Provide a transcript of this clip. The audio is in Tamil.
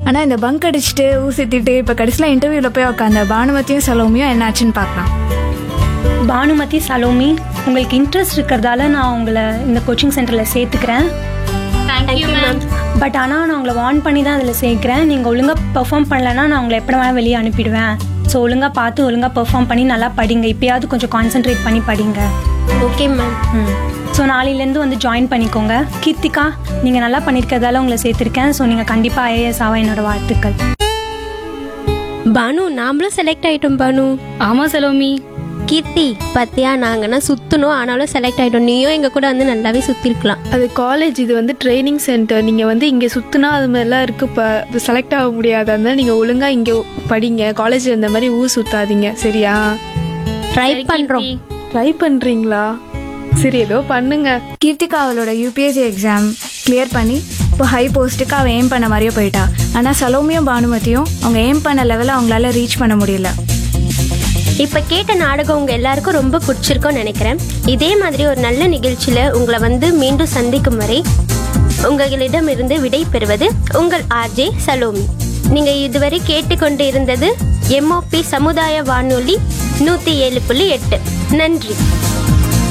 ஆனால் இந்த பங்க் அடிச்சுட்டு ஊசித்திட்டு இப்போ கடைசியில் இன்டர்வியூவில் போய் உட்காந்த பானுமதியும் சலோமியும் என்னாச்சுன்னு பார்க்கலாம் பானுமதி சலோமி உங்களுக்கு இன்ட்ரெஸ்ட் இருக்கிறதால நான் உங்களை இந்த கோச்சிங் சென்டரில் சேர்த்துக்கிறேன் தேங்க்யூ மேம் பட் ஆனால் நான் உங்களை வார்ன் பண்ணி தான் அதில் சேர்க்குறேன் நீங்கள் ஒழுங்காக பெர்ஃபார்ம் பண்ணலன்னா நான் உங்களை எப்படி வேணால் வெளியே அனுப்பிடுவேன் ஸோ ஒழுங்காக பார்த்து ஒழுங்காக பெர்ஃபார்ம் பண்ணி நல்லா படிங்க இப்பயாவது கொஞ்சம் கான்சென்ட்ரேட் பண்ணி படிங்க ஓகே மேம் ம் ஸோ நாளையிலேருந்து வந்து ஜாயின் பண்ணிக்கோங்க கீர்த்திகா நீங்கள் நல்லா பண்ணியிருக்கிறதால உங்களை சேர்த்துருக்கேன் ஸோ நீங்கள் கண்டிப்பாக ஐஏஎஸ் ஆவா என்னோட வாழ்த்துக்கள் பானு நாமளும் செலக்ட் ஆயிட்டோம் பானு ஆமா சலோமி கீர்த்தி பத்தியா நாங்கன்னா சுத்தணும் ஆனாலும் செலக்ட் ஆயிட்டோம் நீயும் எங்க கூட வந்து நல்லாவே சுத்திருக்கலாம் அது காலேஜ் இது வந்து ட்ரைனிங் சென்டர் நீங்கள் வந்து இங்கே சுற்றினா அது மாதிரிலாம் இருக்குது இப்போ செலக்ட் ஆக முடியாது அதனால நீங்கள் ஒழுங்காக இங்கே படிங்க காலேஜில் இந்த மாதிரி ஊர் சுத்தாதீங்க சரியா ட்ரை பண்றோம் ட்ரை பண்ணுறீங்களா சரி ஏதோ பண்ணுங்க கீர்த்திகா அவளோட யூபிஎஸ்சி எக்ஸாம் கிளியர் பண்ணி இப்போ ஹை போஸ்ட்டுக்கு அவள் எய்ம் பண்ண மாதிரியே போயிட்டா ஆனால் சலோமியும் பானுமதியும் அவங்க எய்ம் பண்ண லெவலில் அவங்களால ரீச் பண்ண முடியல இப்ப கேட்ட நாடகம் உங்க எல்லாருக்கும் ரொம்ப பிடிச்சிருக்கும்னு நினைக்கிறேன் இதே மாதிரி ஒரு நல்ல நிகழ்ச்சியில உங்களை வந்து மீண்டும் சந்திக்கும் வரை உங்களிடமிருந்து விடை பெறுவது உங்கள் ஆர்ஜே சலோமி நீங்க இதுவரை கேட்டுக்கொண்டு இருந்தது எம்ஓபி சமுதாய வானொலி நூத்தி ஏழு புள்ளி எட்டு நன்றி